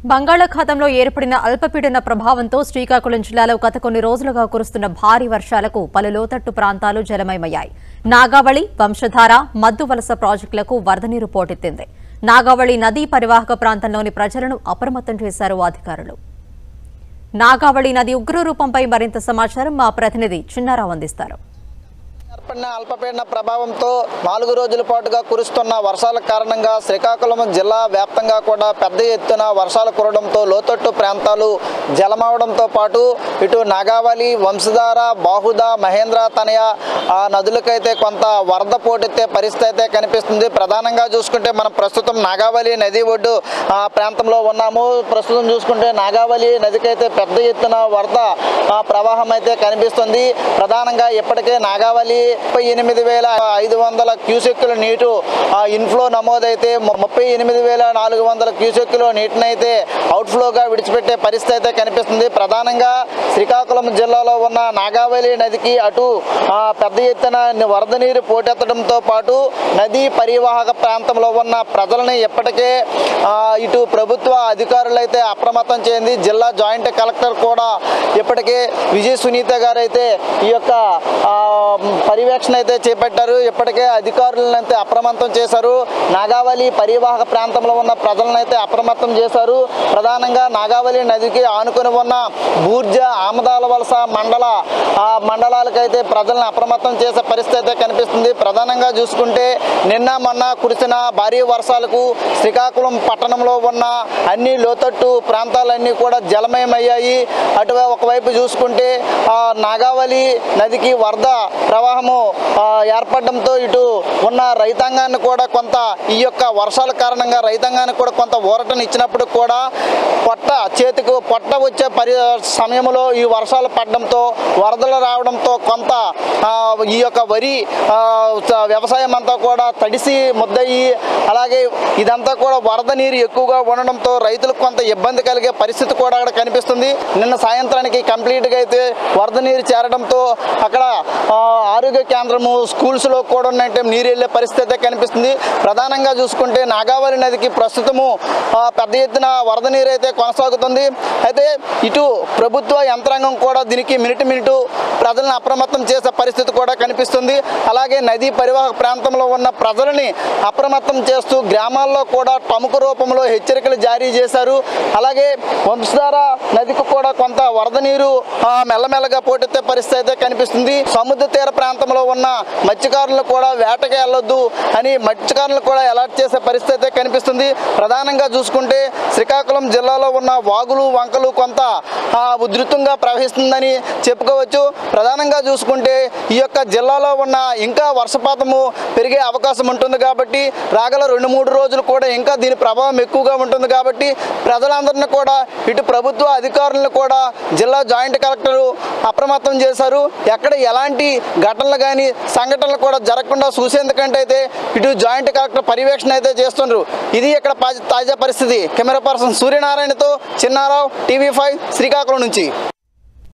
బంగాళాఖాతంలో ఏర్పడిన అల్పపీడన ప్రభావంతో శ్రీకాకుళం జిల్లాలో గత కొన్ని రోజులుగా కురుస్తున్న భారీ వర్షాలకు పలు లోతట్టు ప్రాంతాలు జలమయమయ్యాయి నాగావళి వంశధార మద్దు వలస ప్రాజెక్టులకు వరద నీరు పోటెత్తింది నాగావళి నదీ పరివాహక ప్రాంతంలోని ప్రజలను అప్రమత్తం చేశారు అధికారులు నాగావళి నది ఉగ్రరూపంపై మరింత సమాచారం మా ప్రతినిధి చిన్నారావు అందిస్తారు ఏర్పడిన అల్పపీడన ప్రభావంతో నాలుగు రోజుల పాటుగా కురుస్తున్న వర్షాల కారణంగా శ్రీకాకుళం జిల్లా వ్యాప్తంగా కూడా పెద్ద ఎత్తున వర్షాలు కురవడంతో లోతట్టు ప్రాంతాలు జలమవడంతో పాటు ఇటు నాగావళి వంశధార బాహుద మహేంద్ర తనయ ఆ నదులకైతే కొంత వరద పోటెత్తే పరిస్థితి అయితే కనిపిస్తుంది ప్రధానంగా చూసుకుంటే మనం ప్రస్తుతం నాగావళి నది ఒడ్డు ఆ ప్రాంతంలో ఉన్నాము ప్రస్తుతం చూసుకుంటే నాగావళి నదికైతే పెద్ద ఎత్తున వరద ఆ, ప్రవాహం అయితే కనిపిస్తుంది ప్రధానంగా ఇప్పటికే నాగావళి ముప్పై ఎనిమిది వేల ఐదు వందల క్యూసెక్కుల నీటు ఆ, ఇన్ఫ్లో నమోదైతే ము- ముప్పై ఎనిమిది వేల నాలుగు వందల క్యూసెక్కుల నీటిని అయితే అవుట్ఫ్లోగా విడిచిపెట్టే పరిస్థితి అయితే కనిపిస్తుంది ప్రధానంగా శ్రీకాకుళం జిల్లాలో ఉన్న నాగావళి నదికి అటు ఆ, పెద్ద ఎత్తున వరద నీరు పోటెత్తడంతో పాటు నదీ పరివాహక ప్రాంతంలో ఉన్న ప్రజలని ఇప్పటికే ఆ, ఇటు ప్రభుత్వ అధికారులు అయితే అప్రమత్తం చేయండి జిల్లా జాయింట్ కలెక్టర్ కూడా ఇప్పటికే విజయ సునీత గారు అయితే ఈ యొక్క ఆ, పర్యవేక్షణ అయితే చేపట్టారు ఇప్పటికే అధికారులను అయితే అప్రమత్తం చేశారు నాగావళి పరివాహక ప్రాంతంలో ఉన్న ప్రజలను అయితే అప్రమత్తం చేశారు ప్రధానంగా నాగావళి నదికి ఆనుకొని ఉన్న బూర్జ ఆమదాల వలస మండల ఆ మండలాలకైతే ప్రజలను అప్రమత్తం చేసే పరిస్థితి అయితే కనిపిస్తుంది ప్రధానంగా చూసుకుంటే నిన్న మొన్న కురిసిన భారీ వర్షాలకు శ్రీకాకుళం పట్టణంలో ఉన్న అన్ని లోతట్టు ప్రాంతాలన్నీ కూడా జలమయమయ్యాయి అటు ఒకవైపు చూసుకుంటే ఆ నాగావళి నదికి వరద ప్రవాహము ఆ, ఏర్పడడంతో ఇటు ఉన్న రైతాంగాన్ని కూడా కొంత ఈ యొక్క వర్షాల కారణంగా రైతాంగానికి కూడా కొంత ఊరటను ఇచ్చినప్పుడు కూడా పొట్ట చేతికి పొట్ట వచ్చే పరి సమయంలో ఈ వర్షాలు పడడంతో వరదలు రావడంతో కొంత ఆ, ఈ యొక్క వరి ఆ, స- వ్యవసాయం అంతా కూడా తడిసి ముద్దయి అలాగే ఇదంతా కూడా వరద నీరు ఎక్కువగా ఉండడంతో రైతులకు కొంత ఇబ్బంది కలిగే పరిస్థితి కూడా అక్కడ కనిపిస్తుంది నిన్న సాయంత్రానికి కంప్లీట్గా అయితే వరద నీరు చేరడంతో అక్కడ ఆ, ఆరోగ్య కేంద్రము స్కూల్స్లో కూడా ఉన్నట్టు నీరు వెళ్ళే పరిస్థితి అయితే కనిపిస్తుంది ప్రధానంగా చూసుకుంటే నాగావళి నదికి ప్రస్తుతము ఆ, పెద్ద ఎత్తున వరద నీరు అయితే కొనసాగుతుంది అయితే ఇటు ప్రభుత్వ యంత్రాంగం కూడా దీనికి మినిట్ మినిటు ప్రజలను అప్రమత్తం చేసే పరిస్థితి కూడా కనిపిస్తుంది అలాగే నదీ పరివాహక ప్రాంతంలో ఉన్న ప్రజలని అప్రమత్తం చేస్తూ గ్రామాల్లో కూడా ప్రముఖ రూపంలో హెచ్చరికలు జారీ చేశారు అలాగే వంశధార నదికి కూడా కొంత వరద నీరు ఆ, మెల్లమెల్లగా పోటెత్తే పరిస్థితి అయితే కనిపిస్తుంది సముద్ర తీర ప్రాంతంలో ఉన్న మత్స్యకారులు కూడా వేటకి వెళ్ళొద్దు అని మత్స్యకారులు కూడా అలర్ట్ చేసే పరిస్థితి అయితే కనిపిస్తుంది ప్రధానంగా చూసుకుంటే శ్రీకాకుళం జిల్లాలో ఉన్న వాగులు వంకలు కొంత ఆ, ఉధృతంగా ప్రవహిస్తుందని చెప్పుకోవచ్చు ప్రధానంగా చూసుకుంటే ఈ యొక్క జిల్లాలో ఉన్న ఇంకా వర్షపాతము పెరిగే అవకాశం ఉంటుంది కాబట్టి రాగల రెండు మూడు రోజులు కూడా ఇంకా దీని ప్రభావం ఎక్కువగా ఉంటుంది కాబట్టి ప్రజలందరినీ కూడా ఇటు ప్రభుత్వ అధికారులను కూడా జిల్లా జాయింట్ కలెక్టర్ అప్రమత్తం చేశారు ఎక్కడ ఎలాంటి ఘటనలు కానీ సంఘటనలు కూడా జరగకుండా చూసేందుకంటే అయితే ఇటు జాయింట్ కలెక్టర్ పర్యవేక్షణ అయితే చేస్తున్నారు ఇది ఇక్కడ పా- తాజా పరిస్థితి కెమెరా పర్సన్ సూర్యనారాయణతో చిన్నారావు టీవీ ఫైవ్ శ్రీకాకుళం నుంచి